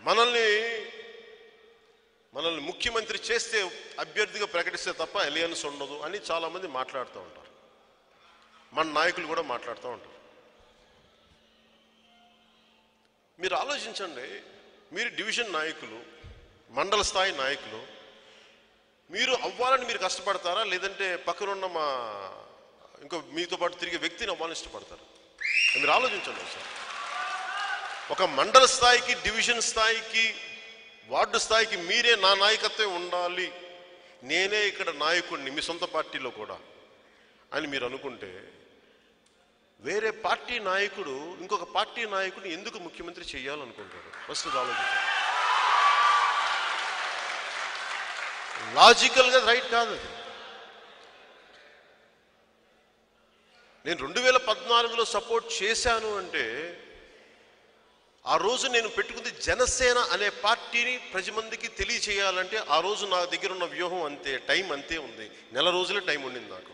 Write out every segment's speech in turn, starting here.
మనల్ని మనల్ని ముఖ్యమంత్రి చేస్తే అభ్యర్థిగా ప్రకటిస్తే తప్ప ఎలియన్స్ ఉండదు అని చాలామంది మాట్లాడుతూ ఉంటారు మన నాయకులు కూడా మాట్లాడుతూ ఉంటారు మీరు ఆలోచించండి మీరు డివిజన్ నాయకులు మండల స్థాయి నాయకులు మీరు అవ్వాలని మీరు కష్టపడతారా లేదంటే పక్కనున్న మా ఇంకో మీతో పాటు తిరిగే వ్యక్తిని అవ్వాలని ఇష్టపడతారు మీరు ఆలోచించండి సార్ ఒక మండల స్థాయికి డివిజన్ స్థాయికి వార్డు స్థాయికి మీరే నా నాయకత్వం ఉండాలి నేనే ఇక్కడ నాయకుడిని మీ సొంత పార్టీలో కూడా అని మీరు అనుకుంటే వేరే పార్టీ నాయకుడు ఇంకొక పార్టీ నాయకుడిని ఎందుకు ముఖ్యమంత్రి చేయాలనుకుంటాడు ఫస్ట్ ఇది ఆలోచించండి లాజికల్గా రైట్ కాదు అది నేను రెండు వేల పద్నాలుగులో సపోర్ట్ చేశాను అంటే ఆ రోజు నేను పెట్టుకుంది జనసేన అనే పార్టీని ప్రతి మందికి తెలియచేయాలంటే ఆ రోజు నా దగ్గర ఉన్న వ్యూహం అంతే టైం అంతే ఉంది నెల రోజుల టైం ఉండింది నాకు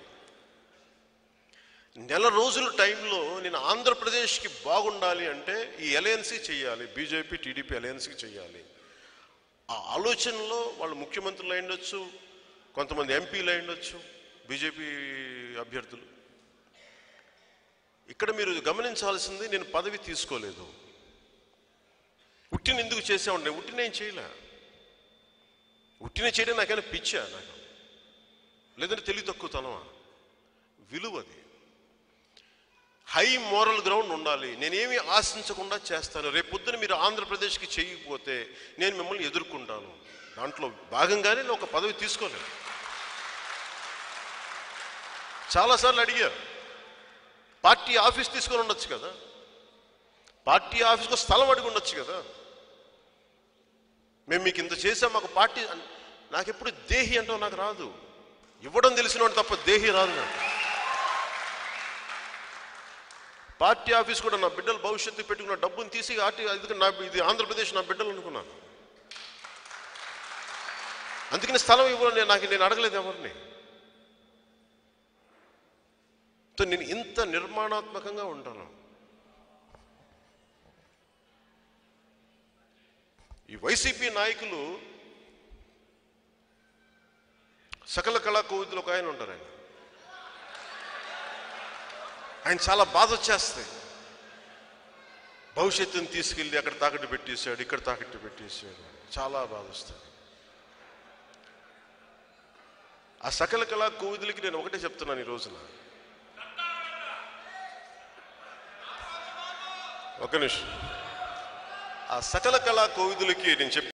నెల రోజుల టైంలో నేను ఆంధ్రప్రదేశ్కి బాగుండాలి అంటే ఈ అలయన్స్కి చేయాలి బీజేపీ టీడీపీ అలయన్స్కి చేయాలి ఆ ఆలోచనలో వాళ్ళు ముఖ్యమంత్రులు అయి ఉండొచ్చు కొంతమంది ఎంపీలు అయి ఉండొచ్చు బీజేపీ అభ్యర్థులు ఇక్కడ మీరు గమనించాల్సింది నేను పదవి తీసుకోలేదు ఉట్టిని ఎందుకు చేసామంటే ఉట్టిని ఏం చేయలే ఉట్టిన చేయడం నాకైనా పిచ్చా నాకు లేదంటే తెలివి తక్కువతనమా విలువది హై మోరల్ గ్రౌండ్ ఉండాలి నేనేమి ఆశించకుండా చేస్తాను రేపు పొద్దున మీరు ఆంధ్రప్రదేశ్కి చేయకపోతే నేను మిమ్మల్ని ఎదుర్కొంటాను దాంట్లో భాగంగానే నేను ఒక పదవి తీసుకోలేదు చాలాసార్లు అడిగారు పార్టీ ఆఫీస్ తీసుకొని ఉండొచ్చు కదా పార్టీ ఆఫీస్కి స్థలం అడిగి ఉండొచ్చు కదా మేము మీకు ఇంత చేసాం మాకు పార్టీ నాకు ఎప్పుడు దేహి అంటావు నాకు రాదు ఇవ్వడం తెలిసిన వాడు తప్ప దేహి రాదు నాకు పార్టీ ఆఫీస్ కూడా నా బిడ్డల భవిష్యత్తు పెట్టుకున్న డబ్బును తీసి ఆర్టీ ఇది నా ఇది ఆంధ్రప్రదేశ్ నా బిడ్డలు అనుకున్నాను అందుకని స్థలం ఇవ్వాలి నేను నాకు నేను అడగలేదు ఎవరిని సో నేను ఇంత నిర్మాణాత్మకంగా ఉంటాను ఈ వైసీపీ నాయకులు సకల కళా కోవిదులు ఒక ఆయన ఉంటారు ఆయన ఆయన చాలా బాధ వచ్చేస్తాయి భవిష్యత్తుని తీసుకెళ్ళి అక్కడ తాకట్టు పెట్టేశాడు ఇక్కడ తాకట్టు పెట్టేశాడు చాలా బాధ వస్తుంది ఆ సకల కళా కోవిదులకి నేను ఒకటే చెప్తున్నాను ఈ రోజున ఒక నిమిషం ఆ సకల కళా కోవిదులకి నేను చెప్పి